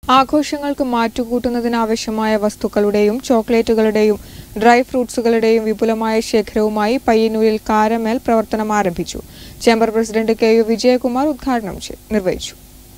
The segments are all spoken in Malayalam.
ആഘോഷങ്ങൾക്ക് മാറ്റുകൂട്ടുന്നതിനാവശ്യമായ വസ്തുക്കളുടെയും ചോക്ലേറ്റുകളുടെയും ഡ്രൈ ഫ്രൂട്ട്സുകളുടെയും വിപുലമായ ശേഖരവുമായി പയ്യന്നൂരിൽ കാരമേൽ പ്രവർത്തനം ആരംഭിച്ചു chamber president K U Vijayakumar ഉദ്ഘാടനം ചെയ്- നിർവഹിച്ചു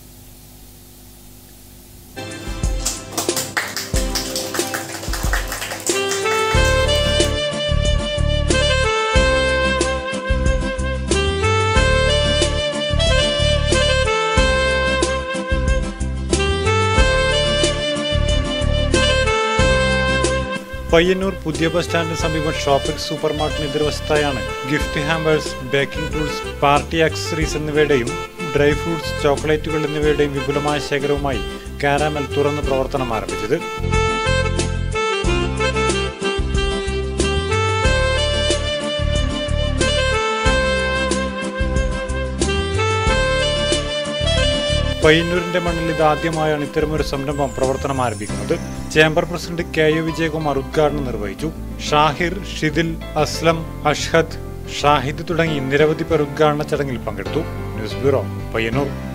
പയ്യന്നൂർ പുതിയ ബസ് സ്റ്റാൻഡിന് സമീപം ഷോപ്പിംഗ് സൂപ്പർ മാർട്ടിന് എതിർവശത്തായാണ് gift hampers baking tools party accessories എന്നിവയുടെയും ഡ്രൈ ഫ്രൂട്ട്സ് ചോക്ലേറ്റുകൾ എന്നിവയുടെയും വിപുലമായ ശേഖരവുമായി കാരാമൽ തുറന്ന് പ്രവർത്തനം ആരംഭിച്ചത് പയ്യന്നൂരിന്റെ മണ്ണിൽ ഇതാദ്യമായാണ് ഇത്തരമൊരു സംരംഭം പ്രവർത്തനം ആരംഭിക്കുന്നത് chamber president K U Vijayakumar ഉദ്ഘാടനം നിർവഹിച്ചു ഷാഹിർ ഷിദിൽ അസ്ലം അഷ്ഹദ് ഷാഹിദ് തുടങ്ങി നിരവധി പേർ ഉദ്ഘാടന ചടങ്ങിൽ പങ്കെടുത്തു ന്യൂസ് ബ്യൂറോ പയ്യന്നൂർ